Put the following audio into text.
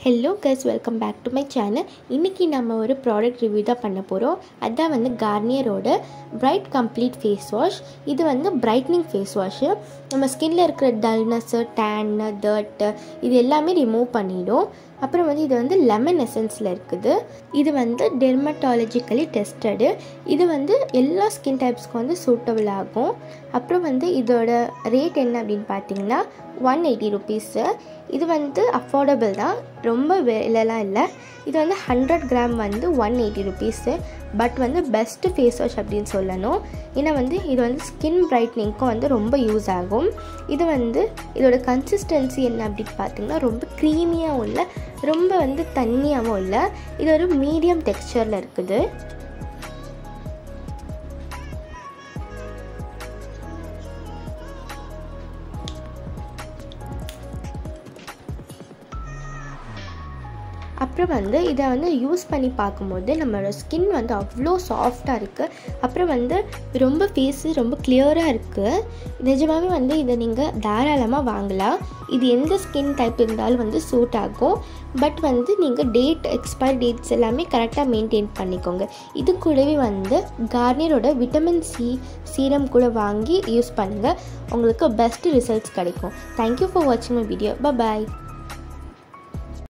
hello guys welcome back to my channel இன்றைக்கி நம்ம ஒரு ப்ராடக்ட் ரிவ்யூ தான் பண்ண போகிறோம் அதான் வந்து கார்னியரோட பிரைட் கம்ப்ளீட் ஃபேஸ் வாஷ் இது வந்து பிரைட்னிங் ஃபேஸ் வாஷு நம்ம ஸ்கின்ல இருக்கிற டல்னஸ்ஸு டேன்னு டர்ட்டு இது எல்லாமே ரிமூவ் பண்ணிடும் அப்புறம் வந்து இது வந்து லெமன் எசன்ஸில் இருக்குது இது வந்து டெர்மட்டாலஜிக்கலி டெஸ்டடு இது வந்து எல்லா ஸ்கின் டைப்ஸ்க்கும் வந்து சூட்டபிள் ஆகும் அப்புறம் வந்து இதோட ரேட் என்ன அப்படின்னு பார்த்தீங்கன்னா ஒன் எயிட்டி ருபீஸு இது வந்து அஃபோர்டபுள் தான் ரொம்ப விலைலாம் இல்லை இது வந்து ஹண்ட்ரட் கிராம் வந்து ஒன் எயிட்டி ருபீஸு பட் வந்து பெஸ்ட்டு ஃபேஸ் வாஷ் அப்படின்னு சொல்லணும் ஏன்னா வந்து இது வந்து ஸ்கின் பிரைட்னிங்க்கும் வந்து ரொம்ப யூஸ் ஆகும் இது வந்து இதோட கன்சிஸ்டன்சி என்ன அப்படின்னு பார்த்தீங்கன்னா ரொம்ப க்ரீமியாகவும் இல்லை ரொம்ப வந்து தண்ணியாகவும் இல்லை இது ஒரு மீடியம் டெக்ஸ்சரில் இருக்குது அப்புறம் வந்து இதை வந்து யூஸ் பண்ணி பார்க்கும்போது நம்மளோட ஸ்கின் வந்து அவ்வளோ சாஃப்டாக இருக்குது அப்புறம் வந்து ரொம்ப ஃபேஸு ரொம்ப கிளியராக இருக்குது நிஜமாகவே வந்து இதை நீங்கள் தாராளமாக வாங்கலாம் இது எந்த ஸ்கின் டைப் இருந்தாலும் வந்து சூட் ஆகும் பட் வந்து நீங்கள் டேட் எக்ஸ்பயர் டேட்ஸ் எல்லாமே கரெக்டாக மெயின்டைன் பண்ணிக்கோங்க இது கூடவே வந்து கார்னியரோட விட்டமின் சி சீரம் கூட வாங்கி யூஸ் பண்ணுங்கள் உங்களுக்கு பெஸ்ட் ரிசல்ட்ஸ் கிடைக்கும் தேங்க்யூ ஃபார் வாட்சிங் மை வீடியோ பாய்